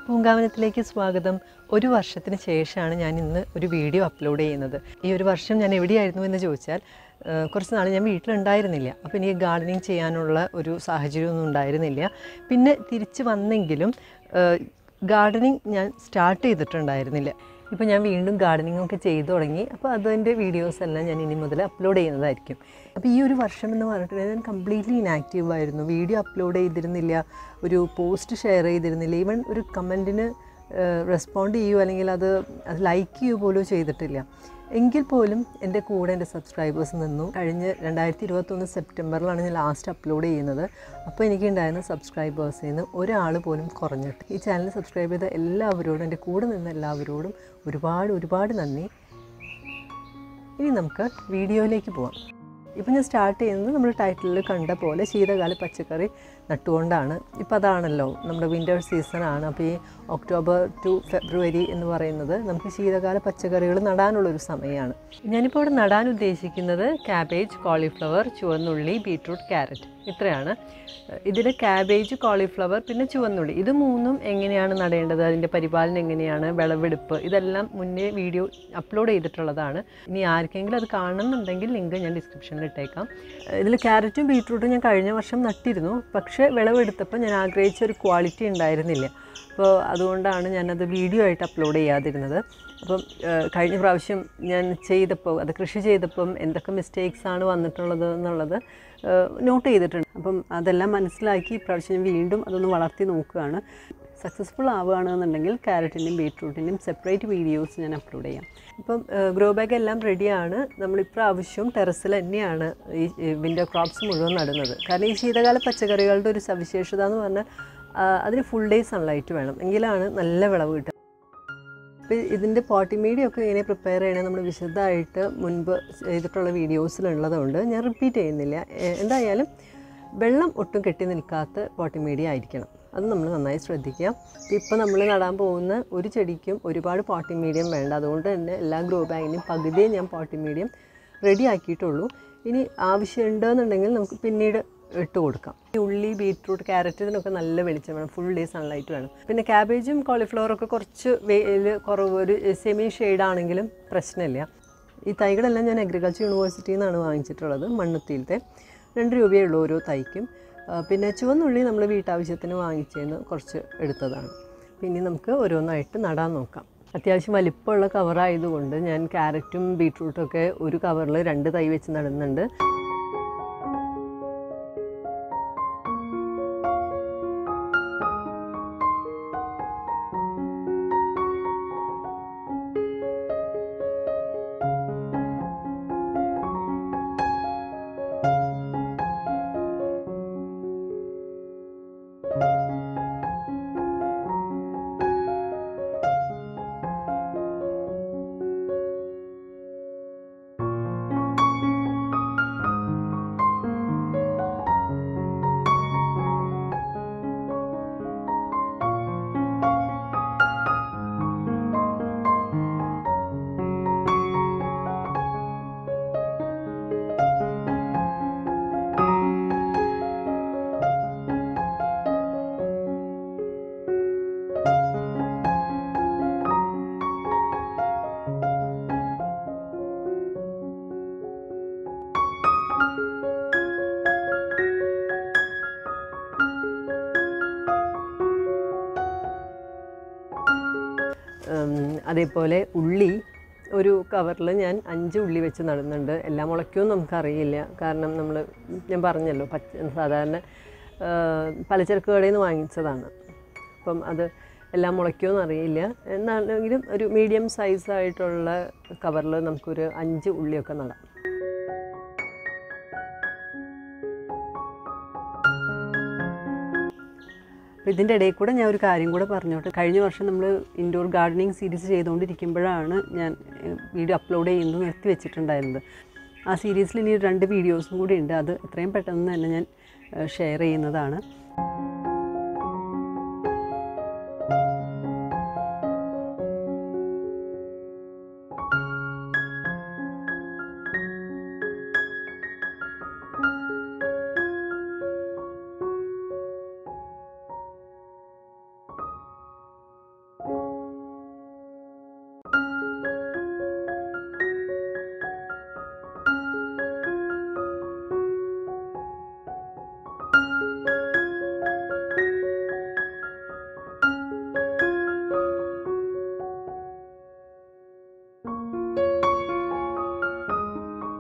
പൂങ്കാവനത്തിലേക്ക് സ്വാഗതം ഒരു വർഷത്തിന് ശേഷമാണ് ഞാൻ ഇന്ന് ഒരു വീഡിയോ അപ്ലോഡ് ചെയ്യുന്നത് ഈ ഒരു വർഷം ഞാൻ എവിടെയായിരുന്നു എന്ന് ചോദിച്ചാൽ ആ, കുറച്ച് നാൾ ഞാൻ വീട്ടിലുണ്ടായിരുന്നില്ല അപ്പോൾ എനിക്ക് ഗാർഡനിങ് ചെയ്യാനുള്ള ഒരു സാഹചര്യമൊന്നും ഉണ്ടായിരുന്നില്ല പിന്നെ തിരിച്ച് വന്നെങ്കിലും ഗാർഡനിങ് ഞാൻ സ്റ്റാർട്ട് ചെയ്തിട്ടുണ്ടായിരുന്നില്ല ഇപ്പോൾ ഞാൻ വീണ്ടും ഗാർഡനിങ് ഒക്കെ ചെയ്തു തുടങ്ങി അപ്പോൾ അതിൻ്റെ വീഡിയോസ് എല്ലാം ഞാൻ ഇനി മുതൽ അപ്ലോഡ് ചെയ്യുന്നതായിരിക്കും അപ്പോൾ ഈ ഒരു വർഷം എന്ന് പറഞ്ഞിട്ടുണ്ടെങ്കിൽ ഞാൻ കംപ്ലീറ്റ്ലി ഇനാക്റ്റീവ് ആയിരുന്നു വീഡിയോ അപ്ലോഡ് ചെയ്തിരുന്നില്ല ഒരു പോസ്റ്റ് ഷെയർ ചെയ്തിരുന്നില്ല ഈവൻ ഒരു കമൻറ്റിന് റെസ്പോണ്ട് ചെയ്യുകയോ അല്ലെങ്കിൽ അത് അത് ലൈക്ക് ചെയ്യുകയോ പോലും ചെയ്തിട്ടില്ല എങ്കിൽ പോലും എൻ്റെ കൂടെ എൻ്റെ സബ്സ്ക്രൈബേഴ്സ് നിന്നു കഴിഞ്ഞ് രണ്ടായിരത്തി ഇരുപത്തൊന്ന് സെപ്റ്റംബറിലാണ് ഞാൻ ലാസ്റ്റ് അപ്ലോഡ് ചെയ്യുന്നത് അപ്പോൾ എനിക്കുണ്ടായിരുന്ന സബ്സ്ക്രൈബേഴ്സിൽ നിന്ന് ഒരാൾ പോലും കുറഞ്ഞിട്ട് ഈ ചാനൽ സബ്സ്ക്രൈബ് ചെയ്ത എല്ലാവരോടും എൻ്റെ കൂടെ നിന്ന എല്ലാവരോടും ഒരുപാട് ഒരുപാട് നന്ദി ഇനി നമുക്ക് വീഡിയോയിലേക്ക് പോവാം ഇപ്പം ഞാൻ സ്റ്റാർട്ട് ചെയ്യുന്നത് നമ്മൾ ടൈറ്റിലിൽ കണ്ട പോലെ ശീതകാല പച്ചക്കറി നട്ടുകൊണ്ടാണ് ഇപ്പം അതാണല്ലോ നമ്മുടെ വിൻ്റർ സീസണാണ് അപ്പോൾ ഈ ഒക്ടോബർ ടു ഫെബ്രുവരി എന്ന് പറയുന്നത് നമുക്ക് ശീതകാല പച്ചക്കറികൾ നടാനുള്ളൊരു സമയമാണ് ഞാനിപ്പോൾ ഇവിടെ നടാൻ ഉദ്ദേശിക്കുന്നത് ക്യാബേജ് കോളിഫ്ലവർ ചുവന്നുള്ളി ബീട്രൂട്ട് ക്യാരറ്റ് ഇത്രയാണ് ഇതിൽ ക്യാബേജ് കോളിഫ്ലവർ പിന്നെ ചുവന്നുള്ളി ഇത് മൂന്നും എങ്ങനെയാണ് നടേണ്ടത് അതിൻ്റെ പരിപാലനം എങ്ങനെയാണ് വിളവെടുപ്പ് ഇതെല്ലാം മുന്നേ വീഡിയോ അപ്ലോഡ് ചെയ്തിട്ടുള്ളതാണ് ഇനി ആർക്കെങ്കിലും അത് കാണണമെന്നുണ്ടെങ്കിൽ ലിങ്ക് ഞാൻ ഡിസ്ക്രിപ്ഷനിൽ ഇട്ടേക്കാം ഇതിൽ ക്യാരറ്റും ബീട്രൂട്ടും ഞാൻ കഴിഞ്ഞ വർഷം നട്ടിരുന്നു പക്ഷേ വിളവെടുത്തപ്പോൾ ഞാൻ ആഗ്രഹിച്ച ഒരു ക്വാളിറ്റി ഉണ്ടായിരുന്നില്ല അപ്പോൾ അതുകൊണ്ടാണ് ഞാനത് വീഡിയോ ആയിട്ട് അപ്ലോഡ് ചെയ്യാതിരുന്നത് അപ്പം ഏഹ്, കഴിഞ്ഞ പ്രാവശ്യം ഞാൻ ചെയ്തപ്പോൾ അത് കൃഷി ചെയ്തപ്പം എന്തൊക്കെ മിസ്റ്റേക്സ് ആണ് വന്നിട്ടുള്ളത് എന്നുള്ളത് നോട്ട് ചെയ്തിട്ടുണ്ട് അപ്പം അതെല്ലാം മനസ്സിലാക്കി ഇപ്രാവശ്യം ഞാൻ വീണ്ടും അതൊന്ന് വളർത്തി നോക്കുകയാണ് സക്സസ്ഫുൾ ആവുകയാണെന്നുണ്ടെങ്കിൽ ക്യാരറ്റിൻ്റെയും ബീട്രൂട്ടിൻ്റെയും സെപ്പറേറ്റ് വീഡിയോസ് ഞാൻ അപ്ലോഡ് ചെയ്യാം ഇപ്പം ഗ്രോ ബാഗ് എല്ലാം റെഡിയാണ് നമ്മൾ ഇപ്രാവശ്യം ടെറസിൽ തന്നെയാണ് ഈ വിൻ്റർ ക്രോപ്സ് മുഴുവൻ നടുന്നത് കാരണം ഈ ശീതകാല പച്ചക്കറികളുടെ ഒരു സവിശേഷത എന്ന് പറഞ്ഞാൽ ആ, അതിന് ഫുൾ ഡേ സൺലൈറ്റ് വേണം എങ്കിലാണ് നല്ല വിളവ് കിട്ടുക അപ്പോൾ ഇതിൻ്റെ പോട്ടി മീഡിയ ഒക്കെ എങ്ങനെ പ്രിപ്പയർ ചെയ്യണേ നമ്മൾ വിശദമായിട്ട് മുൻപ് ചെയ്തിട്ടുള്ള വീഡിയോസിലുള്ളതുകൊണ്ട് ഞാൻ റിപ്പീറ്റ് ചെയ്യുന്നില്ല എ- എന്തായാലും വെള്ളം ഒട്ടും കെട്ടി നിൽക്കാത്ത പോട്ടി മീഡിയ ആയിരിക്കണം അത് നമ്മൾ നന്നായി ശ്രദ്ധിക്കുക ഇപ്പോൾ നമ്മൾ നടാൻ പോകുന്ന ഒരു ചെടിക്കും ഒരുപാട് പോട്ടി മീഡിയം വേണ്ട അതുകൊണ്ട് തന്നെ എല്ലാ ഗ്രോ ബാഗിനും പകുതിയേ ഞാൻ പോട്ടി മീഡിയം റെഡി ആക്കിയിട്ടുള്ളൂ ഇനി ആവശ്യമുണ്ടെന്നുണ്ടെങ്കിൽ നമുക്ക് പിന്നീട് ഇട്ട് കൊടുക്കാം ഈ ഉള്ളി ബീട്രൂട്ട് ക്യാരറ്റ് ഇതിനൊക്കെ നല്ല വെളിച്ചം വേണം ഫുൾ ഡേ സൺലൈറ്റ് വേണം പിന്നെ ക്യാബേജും കോളിഫ്ലവറും ഒക്കെ കുറച്ച് വെയിൽ കുറവ് ഒരു സെമി ആണെങ്കിലും പ്രശ്നമില്ല ഈ തൈകളെല്ലാം ഞാൻ അഗ്രികൾച്ചർ യൂണിവേഴ്സിറ്റിയിൽ നിന്നാണ് വാങ്ങിച്ചിട്ടുള്ളത് മണ്ണുത്തിയിലത്തെ രണ്ട് രൂപയേ ഉള്ളൂ ഓരോ തൈക്കും ആ, പിന്നെ ചുവന്നുള്ളി നമ്മൾ വീട്ടാവശ്യത്തിന് വാങ്ങിച്ചതിന് കുറച്ച് എടുത്തതാണ് പിന്നെ നമുക്ക് ഓരോന്നായിട്ട് നടാൻ നോക്കാം അത്യാവശ്യം വലിപ്പമുള്ള കവറായതുകൊണ്ട് ഞാൻ ക്യാരറ്റും ബീട്രൂട്ടും ഒക്കെ ഒരു കവറിൽ രണ്ട് തൈ വെച്ച് നടുന്നുണ്ട് ഉം, അതേപോലെ ഉള്ളി ഒരു കവറിൽ ഞാൻ അഞ്ച് ഉള്ളി വെച്ച് നടുന്നുണ്ട് എല്ലാം മുളയ്ക്കുമെന്ന് നമുക്കറിയില്ല കാരണം നമ്മൾ ഞാൻ പറഞ്ഞല്ലോ പച്ച സാധാരണ ആ, പലചരക്ക് കടയിൽ നിന്ന് വാങ്ങിച്ചതാണ് അപ്പം അത് എല്ലാം മുളയ്ക്കുമെന്ന് അറിയില്ല എന്നാണെങ്കിലും ഒരു മീഡിയം സൈസായിട്ടുള്ള കവറിൽ നമുക്കൊരു അഞ്ച് ഉള്ളിയൊക്കെ നടാം അപ്പോൾ ഇതിൻ്റെ ഇടയിൽ കൂടെ ഞാൻ ഒരു കാര്യം കൂടെ പറഞ്ഞോട്ടെ കഴിഞ്ഞ വർഷം നമ്മൾ ഇൻഡോർ ഗാർഡനിങ് സീരീസ് ചെയ്തുകൊണ്ടിരിക്കുമ്പോഴാണ് ഞാൻ വീഡിയോ അപ്ലോഡ് ചെയ്യുന്നത് നിർത്തി വെച്ചിട്ടുണ്ടായിരുന്നത് ആ സീരീസിൽ ഇനി രണ്ട് വീഡിയോസും കൂടി ഉണ്ട് അത് എത്രയും പെട്ടെന്ന് തന്നെ ഞാൻ ഷെയർ ചെയ്യുന്നതാണ്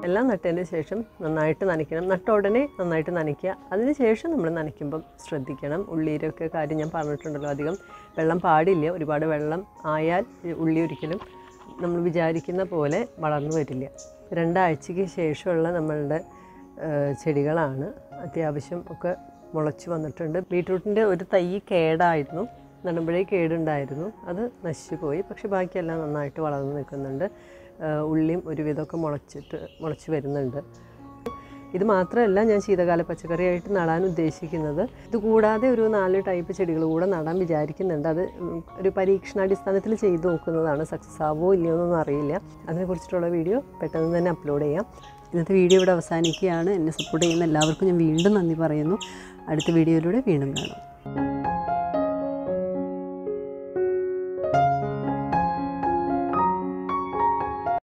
എല്ലാം നട്ടതിന് ശേഷം നന്നായിട്ട് നനയ്ക്കണം നട്ട ഉടനെ നന്നായിട്ട് നനയ്ക്കുക അതിന് ശേഷം നമ്മൾ നനയ്ക്കുമ്പം ശ്രദ്ധിക്കണം ഉള്ളിയിലൊക്കെ കാര്യം ഞാൻ പറഞ്ഞിട്ടുണ്ടല്ലോ അധികം വെള്ളം പാടില്ല ഒരുപാട് വെള്ളം ആയാൽ ഈ ഉള്ളി ഒരിക്കലും നമ്മൾ വിചാരിക്കുന്ന പോലെ വളർന്നു വരില്ല രണ്ടാഴ്ചയ്ക്ക് ശേഷമുള്ള നമ്മളുടെ ആ, ചെടികളാണ് അത്യാവശ്യം ഒക്കെ മുളച്ച് വന്നിട്ടുണ്ട് ബീട്രൂട്ടിൻ്റെ ഒരു തൈ കേടായിരുന്നു നടുമ്പോഴേ കേടുണ്ടായിരുന്നു അത് നശിച്ചു പോയി പക്ഷെ ബാക്കിയെല്ലാം നന്നായിട്ട് വളർന്നു നിൽക്കുന്നുണ്ട് ആ, ഉള്ളിയും ഒരുവിധമൊക്കെ മുളച്ചിട്ട് മുളച്ച് വരുന്നുണ്ട് ഇത് മാത്രമല്ല ഞാൻ ശീതകാല പച്ചക്കറിയായിട്ട് നടാൻ ഉദ്ദേശിക്കുന്നത് ഇത് കൂടാതെ ഒരു നാല് ടൈപ്പ് ചെടികൾ കൂടെ നടാൻ വിചാരിക്കുന്നുണ്ട് അത് ഉം, ഒരു പരീക്ഷണാടിസ്ഥാനത്തിൽ ചെയ്ത് നോക്കുന്നതാണ് സക്സസ് ആവോ ഇല്ലയോ എന്നൊന്നും അറിയില്ല അതിനെക്കുറിച്ചിട്ടുള്ള വീഡിയോ പെട്ടെന്ന് തന്നെ അപ്ലോഡ് ചെയ്യാം ഇന്നത്തെ വീഡിയോ ഇവിടെ അവസാനിക്കുകയാണ് എന്നെ സപ്പോർട്ട് ചെയ്യുന്ന എല്ലാവർക്കും ഞാൻ വീണ്ടും നന്ദി പറയുന്നു അടുത്ത വീഡിയോയിലൂടെ വീണ്ടും കാണാം